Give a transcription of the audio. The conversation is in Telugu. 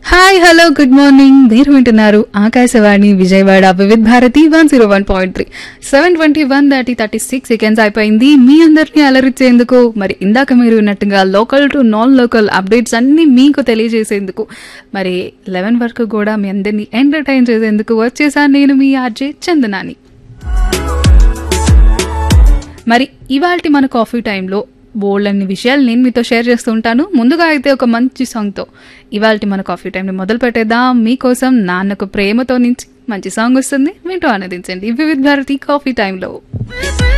హాయ్ హలో గుడ్ మార్నింగ్ మీరు వింటున్నారు Akashvani Vijayawada Vividh Bharati one zero one point three seven twenty one దాటి థర్టీ సిక్స్ సెకండ్స్ అయిపోయింది మీ అందరినీ అలరించేందుకు మరి ఇందాక మీరు విన్నట్టుగా local to non local updates అన్ని మీకు తెలియజేసేందుకు మరి లెవెన్ వరకు కూడా మీ అందరినీ ఎంటర్టైన్ చేసేందుకు వచ్చేసాను నేను మీ ఆర్జే చందనాని మరి ఇవాల్టి మన కాఫీ టైంలో బోల్డ్ అన్ని విషయాలు నేను మీతో షేర్ చేస్తూ ఉంటాను ముందుగా అయితే ఒక మంచి సాంగ్తో ఇవాల్టి మన కాఫీ టైంని మొదలు పెట్టేద్దాం మీకోసం నాన్నకు ప్రేమతో నుంచి మంచి సాంగ్ వస్తుంది వింటూ ఆనందించండి వివిధ భారతి కాఫీ టైంలో